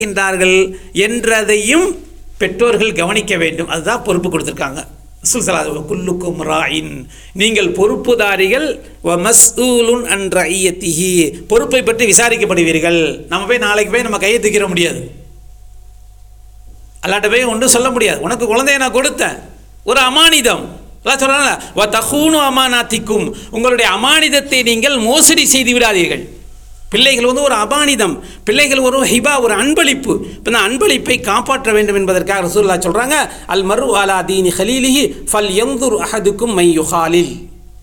இருக்கின்றார்கள் என்றதையும் பெற்றோர்கள் கவனிக்க வேண்டும் அதுதான் பொறுப்பு கொடுத்துருக்காங்க சுல்சலா குல்லுக்கும் ராயின் நீங்கள் பொறுப்புதாரிகள் வ மஸ்ஊலுன் அன் ரஐயத்திஹி பொறுப்பை பற்றி விசாரிக்கப்படுவீர்கள் நம்ம போய் நாளைக்கு போய் நம்ம கையை தூக்கிட முடியாது அல்லாட்ட போய் ஒன்றும் சொல்ல முடியாது உனக்கு குழந்தைய நான் கொடுத்தேன் ஒரு அமானிதம் அதான் சொல்கிறாங்க வ தஹூனு அமானாத்திக்கும் உங்களுடைய அமானிதத்தை நீங்கள் மோசடி செய்து விடாதீர்கள் பிள்ளைகள் வந்து ஒரு அபானிதம் பிள்ளைகள் ஒரு ஹிபா ஒரு அன்பளிப்பு இப்போ இந்த அன்பளிப்பை காப்பாற்ற வேண்டும் என்பதற்காக ரசூல்லா சொல்கிறாங்க அல் மரு அலா தீனி ஹலீலிஹி ஃபல் எந்துர் அஹதுக்கும் மை யுஹாலில்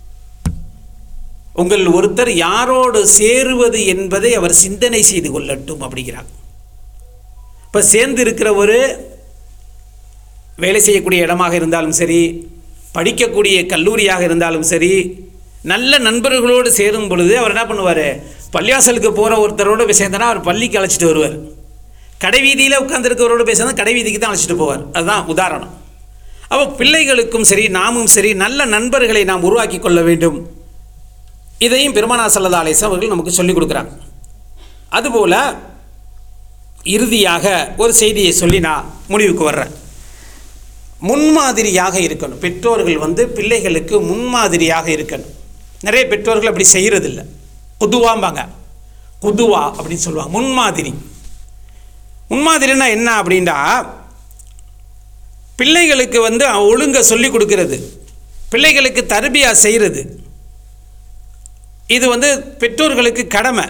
உங்கள் ஒருத்தர் யாரோடு சேருவது என்பதை அவர் சிந்தனை செய்து கொள்ளட்டும் அப்படிங்கிறாங்க இப்போ சேர்ந்து இருக்கிற ஒரு வேலை செய்யக்கூடிய இடமாக இருந்தாலும் சரி படிக்கக்கூடிய கல்லூரியாக இருந்தாலும் சரி நல்ல நண்பர்களோடு சேரும் பொழுது அவர் என்ன பண்ணுவார் பள்ளியாசலுக்கு போகிற ஒருத்தரோடு போய் சேர்ந்தனா அவர் பள்ளிக்கு அழைச்சிட்டு வருவார் கடை வீதியில் உட்காந்துருக்கிறவரோடு பேசினா கடை வீதிக்கு தான் அழைச்சிட்டு போவார் அதுதான் உதாரணம் அப்போ பிள்ளைகளுக்கும் சரி நாமும் சரி நல்ல நண்பர்களை நாம் உருவாக்கி கொள்ள வேண்டும் இதையும் பெருமானா சல்லதா அலிஸ் அவர்கள் நமக்கு சொல்லிக் கொடுக்குறாங்க அதுபோல் இறுதியாக ஒரு செய்தியை சொல்லி நான் முடிவுக்கு வர்றேன் முன்மாதிரியாக இருக்கணும் பெற்றோர்கள் வந்து பிள்ளைகளுக்கு முன்மாதிரியாக இருக்கணும் நிறைய பெற்றோர்கள் அப்படி செய்கிறதில்ல குதுவாம்பாங்க குதுவா அப்படின்னு சொல்லுவாங்க முன்மாதிரி முன்மாதிரின்னா என்ன அப்படின்னா பிள்ளைகளுக்கு வந்து ஒழுங்க சொல்லி கொடுக்கறது பிள்ளைகளுக்கு தர்பியா செய்கிறது இது வந்து பெற்றோர்களுக்கு கடமை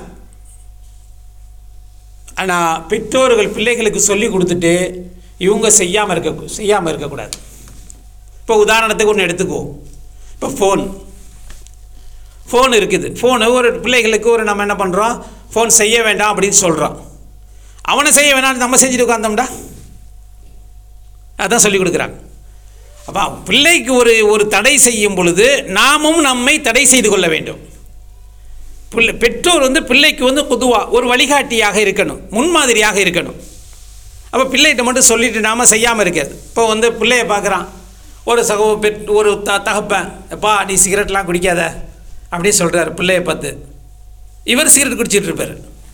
ஆனால் பெற்றோர்கள் பிள்ளைகளுக்கு சொல்லி கொடுத்துட்டு இவங்க செய்யாமல் இருக்க செய்யாமல் இருக்கக்கூடாது இப்போ உதாரணத்துக்கு ஒன்று எடுத்துக்குவோம் இப்போ ஃபோன் ஃபோன் இருக்குது ஃபோனு ஒரு பிள்ளைகளுக்கு ஒரு நம்ம என்ன பண்ணுறோம் ஃபோன் செய்ய வேண்டாம் அப்படின்னு சொல்கிறோம் அவனை செய்ய வேணாம்னு நம்ம செஞ்சுட்டு உட்காந்தோம்டா அதான் சொல்லி கொடுக்குறாங்க அப்போ பிள்ளைக்கு ஒரு ஒரு தடை செய்யும் பொழுது நாமும் நம்மை தடை செய்து கொள்ள வேண்டும் பிள்ளை பெற்றோர் வந்து பிள்ளைக்கு வந்து பொதுவாக ஒரு வழிகாட்டியாக இருக்கணும் முன்மாதிரியாக இருக்கணும் அப்போ பிள்ளைகிட்ட மட்டும் சொல்லிட்டு நாம செய்யாமல் இருக்காது இப்போ வந்து பிள்ளைய பார்க்குறான் ஒரு சகோ பெற் ஒரு த தகப்பன் எப்பா நீ சிகரெட்லாம் குடிக்காத அப்படின்னு சொல்கிறார் பிள்ளைய பார்த்து இவர் சிகரெட் குடிச்சிட்டு இருப்பார்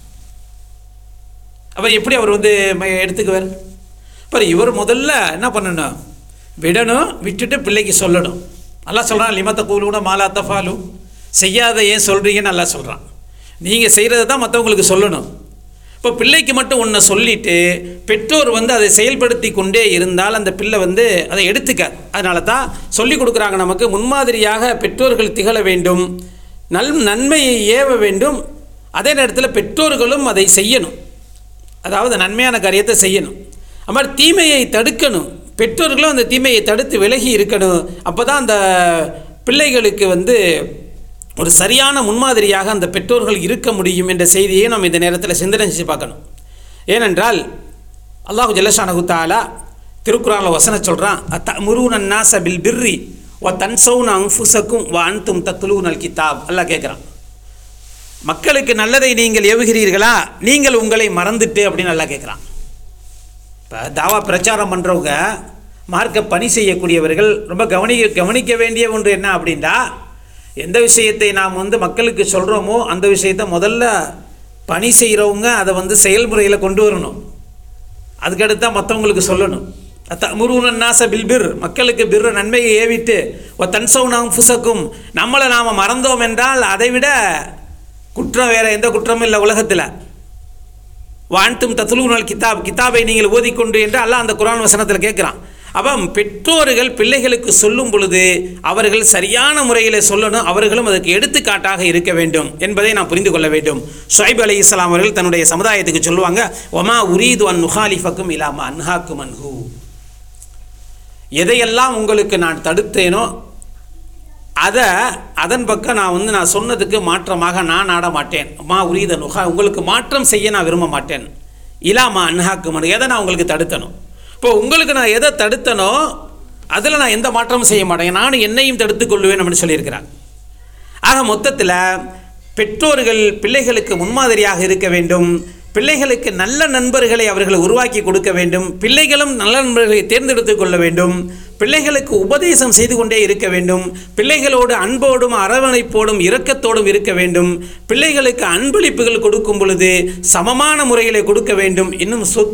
அவர் எப்படி அவர் வந்து ம- எடுத்துக்குவார் அப்புறம் இவர் முதல்ல என்ன பண்ணணும் விடணும் விட்டுட்டு பிள்ளைக்கு சொல்லணும் நல்லா சொல்கிறான் லிமத்த கூலூன மாலா தஃபாலு செய்யாத ஏன் சொல்கிறீங்கன்னு நல்லா சொல்கிறான் நீங்கள் செய்கிறத தான் மற்றவங்களுக்கு சொல்லணும் இப்போ பிள்ளைக்கு மட்டும் ஒன்றை சொல்லிட்டு பெற்றோர் வந்து அதை செயல்படுத்தி கொண்டே இருந்தால் அந்த பிள்ளை வந்து அதை எடுத்துக்க அதனால தான் சொல்லி கொடுக்குறாங்க நமக்கு முன்மாதிரியாக பெற்றோர்கள் திகழ வேண்டும் நல் நன்மையை ஏவ வேண்டும் அதே நேரத்தில் பெற்றோர்களும் அதை செய்யணும் அதாவது நன்மையான காரியத்தை செய்யணும் அது மாதிரி தீமையை தடுக்கணும் பெற்றோர்களும் அந்த தீமையை தடுத்து விலகி இருக்கணும் அப்போ தான் அந்த பிள்ளைகளுக்கு வந்து ஒரு சரியான முன்மாதிரியாக அந்த பெற்றோர்கள் இருக்க முடியும் என்ற செய்தியை நம்ம இந்த நேரத்தில் சிந்தனை செஞ்சு பார்க்கணும் ஏனென்றால் அல்லாஹு ஜல்லஷானஹு தாலா திருக்குறானில் வசன சொல்கிறான் அத்த முருகன் நாச பில் பிர்ரி வ தன்சவுன் அங்ஃபுசக்கும் வ அன்தும் தத்துலூனல் கிதாப் அல்லாஹ் கேட்குறான் மக்களுக்கு நல்லதை நீங்கள் ஏவுகிறீர்களா நீங்கள் உங்களை மறந்துட்டு அப்படின்னு நல்லா கேட்குறான் இப்போ தாவா பிரச்சாரம் பண்ணுறவங்க மார்க்க பணி செய்யக்கூடியவர்கள் ரொம்ப கவனிக்க கவனிக்க வேண்டிய ஒன்று என்ன அப்படின்னா எந்த விஷயத்தை நாம் வந்து மக்களுக்கு சொல்கிறோமோ அந்த விஷயத்தை முதல்ல பணி செய்கிறவங்க அதை வந்து செயல்முறையில் கொண்டு வரணும் அதுக்கடுத்து தான் மற்றவங்களுக்கு சொல்லணும் அத்த முருகன் நாச பில்பிர் மக்களுக்கு பிற நன்மையை ஏவிட்டு ஒ தன்சவுனாம் ஃபுசக்கும் நம்மளை நாம் மறந்தோம் என்றால் அதை விட குற்றம் வேறு எந்த குற்றமும் இல்லை உலகத்தில் வான்தும் தத்துலூனல் கிதாப் கிதாபை நீங்கள் ஓதிக்கொண்டு என்று அல்லாஹ் அந்த குரான் வசனத்தில் கேட்குறான் அப்போ பெற்றோர்கள் பிள்ளைகளுக்கு சொல்லும் பொழுது அவர்கள் சரியான முறையில் சொல்லணும் அவர்களும் அதற்கு எடுத்துக்காட்டாக இருக்க வேண்டும் என்பதை நாம் புரிந்து கொள்ள வேண்டும் ஷுவைப் அலி இஸ்லாம் அவர்கள் தன்னுடைய சமுதாயத்துக்கு சொல்லுவாங்க ஒமா உரீது அன் நுஹாலிஃபக்கும் இலாமா அன்ஹாக்கும் அன்ஹூ எதையெல்லாம் உங்களுக்கு நான் தடுத்தேனோ அதை அதன் பக்கம் நான் வந்து நான் சொன்னதுக்கு மாற்றமாக நான் ஆட மாட்டேன் மா உரியத நுகா உங்களுக்கு மாற்றம் செய்ய நான் விரும்ப மாட்டேன் இலாமா அன்ஹாக்கு மனு எதை நான் உங்களுக்கு தடுத்தனும் இப்போ உங்களுக்கு நான் எதை தடுத்தனோ அதில் நான் எந்த மாற்றமும் செய்ய மாட்டேன் நானும் என்னையும் தடுத்துக் கொள்வேன் அப்படின்னு சொல்லியிருக்கிறாங்க ஆக மொத்தத்தில் பெற்றோர்கள் பிள்ளைகளுக்கு முன்மாதிரியாக இருக்க வேண்டும் பிள்ளைகளுக்கு நல்ல நண்பர்களை அவர்கள் உருவாக்கி கொடுக்க வேண்டும் பிள்ளைகளும் நல்ல நண்பர்களை தேர்ந்தெடுத்து கொள்ள வேண்டும் பிள்ளைகளுக்கு உபதேசம் செய்து கொண்டே இருக்க வேண்டும் பிள்ளைகளோடு அன்போடும் அரவணைப்போடும் இரக்கத்தோடும் இருக்க வேண்டும் பிள்ளைகளுக்கு அன்பளிப்புகள் கொடுக்கும் பொழுது சமமான முறையில் கொடுக்க வேண்டும் இன்னும் சொத்து